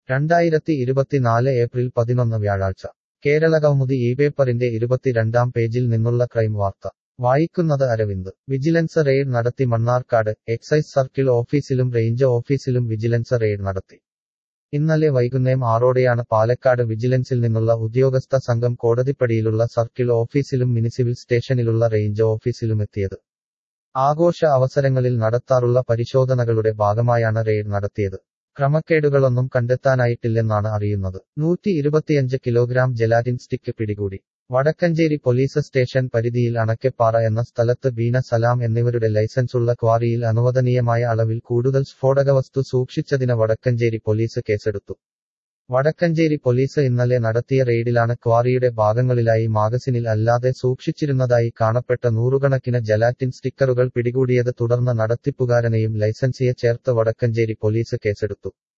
രണ്ടായിരത്തി ഇരുപത്തിനാല് ഏപ്രിൽ പതിനൊന്ന് വ്യാഴാഴ്ച കേരള കൗമുദി ഈ പേപ്പറിന്റെ ഇരുപത്തിരണ്ടാം പേജിൽ നിന്നുള്ള ക്രൈം വാർത്ത വായിക്കുന്നത് അരവിന്ദ് വിജിലൻസ് റെയ്ഡ് നടത്തി മണ്ണാർക്കാട് എക്സൈസ് സർക്കിൾ ഓഫീസിലും റേഞ്ച് ഓഫീസിലും വിജിലൻസ് റെയ്ഡ് നടത്തി ഇന്നലെ വൈകുന്നേരം ആറോടെയാണ് പാലക്കാട് വിജിലൻസിൽ നിന്നുള്ള ഉദ്യോഗസ്ഥ സംഘം കോടതിപ്പടിയിലുള്ള സർക്കിൾ ഓഫീസിലും മുനിസിപ്പൽ സ്റ്റേഷനിലുള്ള റേഞ്ച് ഓഫീസിലും എത്തിയത് ആഘോഷ അവസരങ്ങളിൽ നടത്താറുള്ള പരിശോധനകളുടെ ഭാഗമായാണ് റെയ്ഡ് നടത്തിയത് ക്രമക്കേടുകളൊന്നും കണ്ടെത്താനായിട്ടില്ലെന്നാണ് അറിയുന്നത് നൂറ്റി ഇരുപത്തിയഞ്ച് കിലോഗ്രാം ജെലാറ്റിൻ സ്റ്റിക്ക് പിടികൂടി വടക്കഞ്ചേരി പോലീസ് സ്റ്റേഷൻ പരിധിയിൽ അണക്കെപ്പാറ എന്ന സ്ഥലത്ത് ബീന സലാം എന്നിവരുടെ ലൈസൻസുള്ള ക്വാറിയിൽ അനുവദനീയമായ അളവിൽ കൂടുതൽ സ്ഫോടകവസ്തു സൂക്ഷിച്ചതിന് വടക്കഞ്ചേരി പോലീസ് കേസെടുത്തു വടക്കഞ്ചേരി പോലീസ് ഇന്നലെ നടത്തിയ റെയ്ഡിലാണ് ക്വാറിയുടെ ഭാഗങ്ങളിലായി മാഗസിനിൽ അല്ലാതെ സൂക്ഷിച്ചിരുന്നതായി കാണപ്പെട്ട നൂറുകണക്കിന് ജലാറ്റിൻ സ്റ്റിക്കറുകൾ പിടികൂടിയത് തുടർന്ന് നടത്തിപ്പുകാരനെയും ലൈസൻസിയെ ചേർത്ത് വടക്കഞ്ചേരി പോലീസ് കേസെടുത്തു